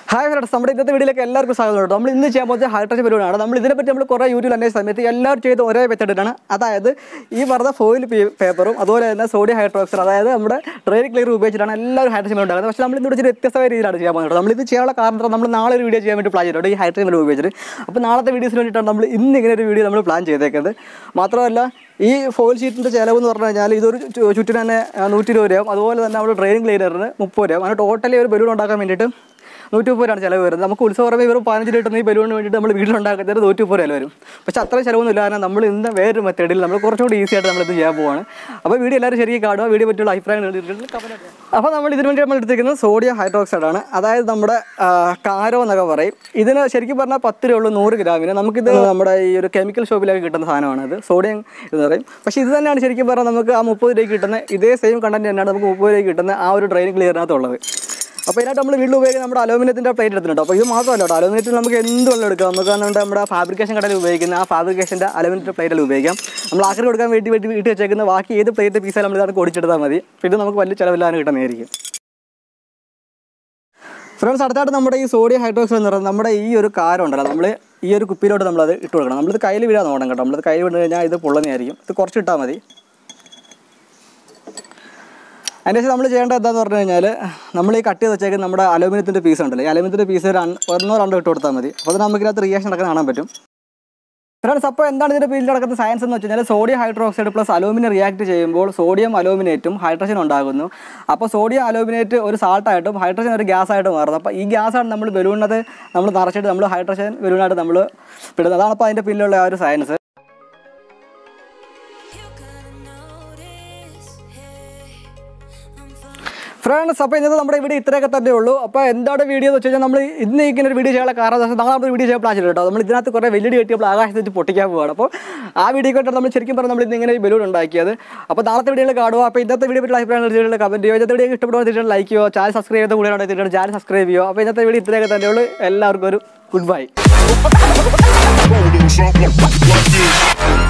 Hi friends നമ്മുടെ ഇന്നത്തെ വീഡിയോയിലേക്ക് എല്ലാവർക്കും സ്വാഗതം കേട്ടോ നമ്മൾ ഇന്ന് ചെയ്യാൻ പോകുന്നത് ഹൈഡ്രജൻ പരിപാടിയാണ് നമ്മൾ ഇതിനെപ്പറ്റി നമ്മൾ കുറേ യൂട്യൂബിൽ അന്വേഷിച്ച സമയത്ത് എല്ലാവരും ചെയ്ത് ഒരേ മെത്തേഡിലാണ് അതായത് ഈ പറഞ്ഞ ഫോയിൽ പേപ്പറും അതുപോലെ തന്നെ സോഡിയം ഹൈഡ്രോക്സൈഡ് അതായത് നമ്മുടെ ഡ്രൈ ക്ലിയർ ഉപയോഗിച്ചിട്ടാണ് എല്ലാവരും ഹൈഡ്രജൻ പരിപാടി ഉണ്ടാക്കുന്നത് പക്ഷേ നമ്മൾ ഇന്നിവിടെ ഇച്ചിരി വ്യത്യസ്തമായ രീതിയിലാണ് ചെയ്യാൻ പോകുന്നത് നമ്മൾ ഇത് ചെയ്യാനുള്ള കാരണം നമ്മൾ നാളെ ഒരു വീഡിയോ ചെയ്യാൻ വേണ്ടി പ്ലാൻ ചെയ്തിട്ടുണ്ട് ഈ ഹൈഡ്രജൻ പരിപാടി ഉപയോഗിച്ചിട്ട് അപ്പോൾ നാളത്തെ വീഡിയോസിന് വേണ്ടിയിട്ടാണ് നമ്മൾ ഇന്ന് ഇങ്ങനെ ഒരു വീഡിയോ നമ്മൾ പ്ലാൻ ചെയ്തേക്കുന്നത് മാത്രമല്ല ഈ ഫോയിൽ ഷീറ്റിൻ്റെ ചിലവ് എന്ന് പറഞ്ഞു കഴിഞ്ഞാൽ ഇതൊരു ചു- ചുറ്റിന് തന്നെ ആ, നൂറ്റി ഇരുപത് രൂപ അതുപോലെ തന്നെ നമ്മുടെ ഡ്രെയിനിങ് ക്ലീനറിന് മുപ്പത് രൂപ അങ്ങനെ ടോട്ടലി ഒരു ബലൂൺ ഉണ്ടാക്കാൻ വേണ്ടിയിട്ട് നൂറ്റി മുപ്പത് രൂപയാണ് ചിലവ് വരുന്നത് നമുക്ക് ഉത്സവം പറയുമ്പോൾ വെറും പതിനഞ്ച് ലിറ്റർ ഈ ബലൂണിന് വേണ്ടിയിട്ട് നമ്മൾ വീട്ടിലുണ്ടാക്കുന്നത് നൂറ്റി മുപ്പത് രൂപ വരും പക്ഷേ അത്രയും ചിലവൊന്നും ഇല്ല കാരണം നമ്മൾ ഇന്ന് വേറൊരു മെത്തേഡിൽ നമ്മൾ കുറച്ചുകൂടി ഈസി ആയിട്ട് നമ്മൾ ഇത് ചെയ്യാൻ പോവാണ് അപ്പോൾ വീഡിയോ എല്ലാവരും ശരിക്കും കാണുക വീഡിയോ പറ്റിയുള്ള അഭിപ്രായങ്ങൾ അപ്പോൾ നമ്മൾ ഇതിന് വേണ്ടി നമ്മൾ എടുത്തിരിക്കുന്നത് സോഡിയം ഹൈഡ്രോക്സൈഡ് ആണ് അതായത് നമ്മുടെ ആ, കാരോ എന്നൊക്കെ പറയും ഇതിന് ശരിക്കും പറഞ്ഞാൽ പത്ത് രൂപ ഉള്ളൂ നൂറ് ഗ്രാമിന് നമുക്കിത് നമ്മുടെ ഈ ഒരു കെമിക്കൽ ഷോപ്പിലൊക്കെ കിട്ടുന്ന സാധനമാണ് ഇത് സോഡിയം എന്ന് പറയും പക്ഷേ ഇത് തന്നെയാണ് ശരിക്കും പറഞ്ഞാൽ നമുക്ക് ആ മുപ്പത് രൂപയ്ക്ക് കിട്ടുന്ന ഇതേ സെയിം കണ്ടന്റ് തന്നെയാണ് നമുക്ക് മുപ്പത് രൂപയ്ക്ക് കിട്ടുന്ന ആ ഒരു ഡ്രെയിൻ ക്ലിയറിനകത്തുള്ളത് അപ്പോൾ ഇതിനകത്ത് നമ്മൾ വീട്ടിൽ ഉപയോഗിക്കുന്ന നമ്മുടെ അലൂമിനിയത്തിൻ്റെ പ്ലേറ്റ് എടുത്തിട്ടുണ്ട് അപ്പോൾ ഇത് മാത്രമല്ല കേട്ടോ അലൂമിനിയത്തിൽ നമുക്ക് എന്ത് വെള്ളം എടുക്കാം നമുക്ക് നമ്മുടെ നമ്മുടെ ഫാബ്രിക്കേഷൻ കടയിൽ ഉപയോഗിക്കുന്ന ആ ഫാബ്രിക്കേഷൻ്റെ അലൂമിനിയത്തിൻ്റെ പ്ലേറ്റിൽ ഉപയോഗിക്കാം നമ്മൾ ആക്രി കൊടുക്കാൻ വേണ്ടി വേണ്ടി വീട്ടിൽ വെച്ചേക്കുന്ന ബാക്കി ഏത് പ്ലേറ്റ് പീസാലും നമ്മൾ ഇതാണ് പൊടിച്ചെടുത്താൽ മതി അപ്പോൾ ഇത് നമുക്ക് വലിയ ചിലവില്ലാതെ കിട്ടുന്നതായിരിക്കും ഫ്രണ്ട്സ് അടുത്തായിട്ട് നമ്മുടെ ഈ സോഡിയം ഹൈഡ്രോക്സൈഡ് എന്ന് പറയുന്നത് നമ്മുടെ ഈ ഒരു കാരം ഉണ്ടല്ലോ നമ്മൾ ഈ ഒരു കുപ്പിയിലോട്ട് നമ്മളത് ഇട്ട് കൊടുക്കണം നമ്മളിത് കയ്യിൽ വീഴാൻ നോക്കണം കേട്ടോ നമ്മളിത് കയ്യിൽ വീണ് കഴിഞ്ഞാൽ ഇത് പൊള്ളുന്നതായിരിക്കും ഇത് കുറച്ച് ഇട്ടാൽ മതി അതിന് ശേഷം നമ്മൾ ചെയ്യേണ്ടത് എന്താണെന്ന് പറഞ്ഞു കഴിഞ്ഞാൽ നമ്മൾ ഈ കട്ട് ചെയ്ത് വെച്ചേക്കുന്ന നമ്മുടെ അലുമിനിയത്തിൻ്റെ പീസ് ഉണ്ടല്ലോ ഈ അലുമിനിയത്തിൻ്റെ പീസ് ഒന്നോ രണ്ടോ ഇട്ട് കൊടുത്താൽ മതി അപ്പോൾ അത് നമുക്ക് ഇതിനകത്ത് റിയാക്ഷൻ നടക്കാൻ കാണാൻ പറ്റും ഫ്രണ്ട്സ് അപ്പോൾ എന്താണ് ഇതിൻ്റെ പിന്നിൽ നടക്കുന്ന സയൻസ് എന്ന് വെച്ച് കഴിഞ്ഞാൽ sodium hydroxide plus aluminium react ചെയ്യുമ്പോൾ സോഡിയം അലൂമിനേറ്റും ഹൈഡ്രജൻ ഉണ്ടാകുന്നു അപ്പോൾ സോഡിയം അലൂമിനേറ്റ് ഒരു സാൾട്ടായിട്ടും ഹൈഡ്രജൻ ഒരു ഗ്യാസ് ആയിട്ട് മാറുന്നു അപ്പോൾ ഈ ഗ്യാസാണ് നമ്മൾ ബലൂണിനത് നമ്മൾ നിറച്ചിട്ട് നമ്മൾ ഹൈഡ്രജൻ ബലൂണായിട്ട് നമ്മൾ വിടുന്നത് അതാണ് അപ്പോൾ അതിൻ്റെ പിന്നിലുള്ള ആ ഒരു science You gotta notice, hey, I'm falling. Friends അപ്പോൾ ഇന്നത്തെ നമ്മുടെ വീഡിയോ ഇത്രയൊക്കെ തന്നെ ഉള്ളൂ അപ്പോൾ എന്താണ് വീഡിയോ എന്ന് വെച്ച് കഴിഞ്ഞാൽ നമ്മൾ ഇന്ന് ഇങ്ങനെ ഒരു വീഡിയോ ചെയ്യാനുള്ള കാരണം എന്താ വെച്ചാൽ നാളെ നമ്മൾ വീഡിയോ ചെയ്യാൻ പ്ലാൻ ചെയ്തിട്ടോ നമ്മൾ ഇതിനകത്ത് കുറേ വെല്ലടി കെട്ടിയപ്പോൾ ആകാശത്ത് വെച്ച് പൊട്ടിക്കാൻ പോവാണ് അപ്പോൾ ആ വീഡിയോ കൊണ്ടാണ് നമ്മൾ ശരിക്കും പറഞ്ഞാൽ നമ്മൾ ഇന്ന് ഇങ്ങനെ ഒരു ബലൂൺ ഉണ്ടാക്കിയത് അപ്പോൾ നാളത്തെ വീഡിയോയിൽ കാണുക അപ്പോൾ ഇന്നത്തെ വീഡിയോ പറ്റി അഭിപ്രായങ്ങൾ തീർച്ചയായിട്ടും കമൻറ്റ് ചെയ്യുക ഇന്നത്തെ വീഡിയോ ഇഷ്ടപ്പെടുന്ന തീർച്ചയായിട്ടും ലൈക്ക് ചെയ്യുക ചാനൽ സബ്സ്ക്രൈബ് ചെയ്ത കൂടെ തീർച്ചയായിട്ടും ചാനൽ സബ്സ്ക്രൈബ് ചെയ്യുക അപ്പോൾ ഇന്നത്തെ വീഡിയോ ഇത്രയൊക്കെ തന്നെ ഉള്ളൂ എല്ലാവർക്കും ഒരു good bye Something like this.